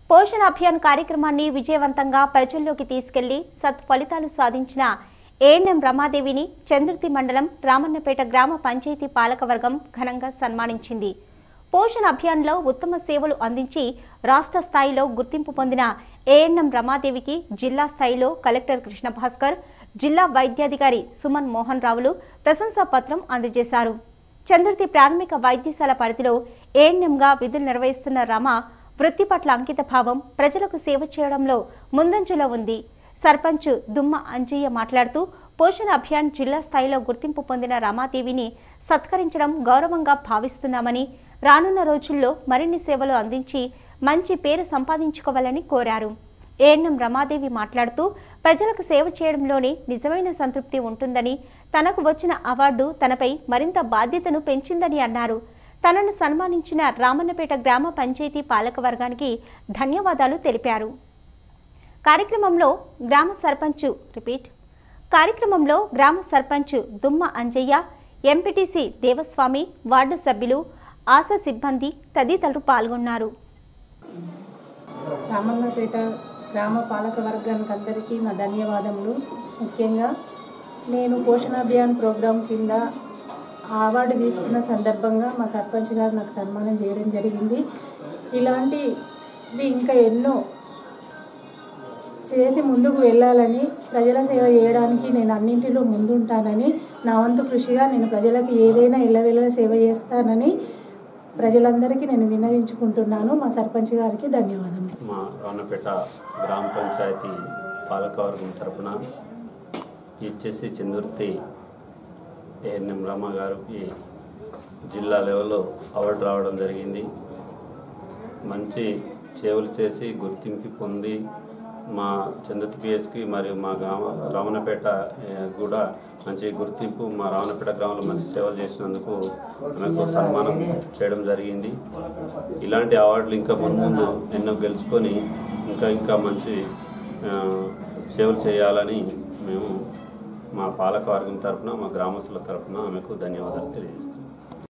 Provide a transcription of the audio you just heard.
పోషణ అభియాన్ కార్యక్రమాన్ని విజయవంతంగా ప్రజల్లోకి తీసుకెళ్లి సత్ ఫలితాలు సాధించిన ఏఎన్ఎం రమాదేవిని చంద్రుతి మండలం రామన్నపేట గ్రామ పంచాయతీ పాలకవర్గం ఘనంగా సన్మానించింది పోషణ అభియాన్లో ఉత్తమ సేవలు అందించి రాష్ట్ర స్థాయిలో గుర్తింపు పొందిన ఏఎన్ఎం రమాదేవికి జిల్లా స్థాయిలో కలెక్టర్ కృష్ణ భాస్కర్ జిల్లా వైద్యాధికారి సుమన్ మోహన్ రావులు ప్రశంసా పత్రం అందజేశారు చంద్రుతి ప్రాథమిక వైద్యశాల పరిధిలో ఏఎన్ఎంగా విధులు నిర్వహిస్తున్న రమ వృత్తి పట్ల అంకిత భావం ప్రజలకు సేవ చేయడంలో ముందంజలో ఉంది సర్పంచ్ దుమ్మ అంజయ్య మాట్లాడుతూ పోషణ అభియాన్ జిల్లా స్థాయిలో గుర్తింపు పొందిన రమాదేవిని సత్కరించడం గౌరవంగా భావిస్తున్నామని రానున్న రోజుల్లో మరిన్ని సేవలు అందించి మంచి పేరు సంపాదించుకోవాలని కోరారు ఏఎన్ఎం రమాదేవి మాట్లాడుతూ ప్రజలకు సేవ చేయడంలోనే నిజమైన సంతృప్తి ఉంటుందని తనకు వచ్చిన అవార్డు తనపై మరింత బాధ్యతను పెంచిందని అన్నారు తనను సన్మానించిన రామన్నపేట గ్రామ పంచాయతీ పాలకవర్గానికి ధన్యవాదాలు తెలిపారు కార్యక్రమంలో గ్రామ సర్పంచ్ రిపీట్ కార్యక్రమంలో గ్రామ సర్పంచ్ దుమ్మ అంజయ్య ఎంపీటీసీ దేవస్వామి వార్డు సభ్యులు ఆశా సిబ్బంది తదితరులు పాల్గొన్నారు రామన్నపేట గ్రామ పాలక వర్గానికి అందరికీ నా ధన్యవాదములు ముఖ్యంగా నేను పోషణ అభియాన్ ప్రోగ్రాం కింద ఆ అవార్డు తీసుకున్న సందర్భంగా మా సర్పంచ్ గారు నాకు సన్మానం చేయడం జరిగింది ఇలాంటివి ఇంకా ఎన్నో చేసి ముందుకు వెళ్ళాలని ప్రజల సేవ చేయడానికి నేను అన్నింటిలో ముందుంటానని నా వంతు కృషిగా నేను ప్రజలకు ఏదైనా ఇళ్ళవేళ సేవ చేస్తానని ప్రజలందరికీ నేను విన్నవించుకుంటున్నాను మా సర్పంచ్ గారికి ధన్యవాదములు మా రావణపేట గ్రామ పంచాయతీ పాలకవర్గం తరపున ఇచ్చేసి చందుర్తి ఏఎన్ఎం రమ గారికి జిల్లా లెవెల్లో అవార్డు రావడం జరిగింది మంచి సేవలు చేసి గుర్తింపు పొంది మా చందుర్తి పిఎస్కి మరియు మా గ్రామ రావణపేట ఏ, కూడా మంచి గుర్తింపు మా రావణపేట గ్రామంలో మంచి సేవలు చేసినందుకు మనకు సన్మానం చేయడం జరిగింది ఇలాంటి అవార్డులు ఇంకా ముందు ఎన్నో గెలుచుకొని ఇంకా ఇంకా మంచి ఆ, సేవలు చేయాలని మేము మా పాలకవర్గం తరపున మా గ్రామస్తుల తరపున ఆమెకు ధన్యవాదాలు తెలియజేస్తున్నాం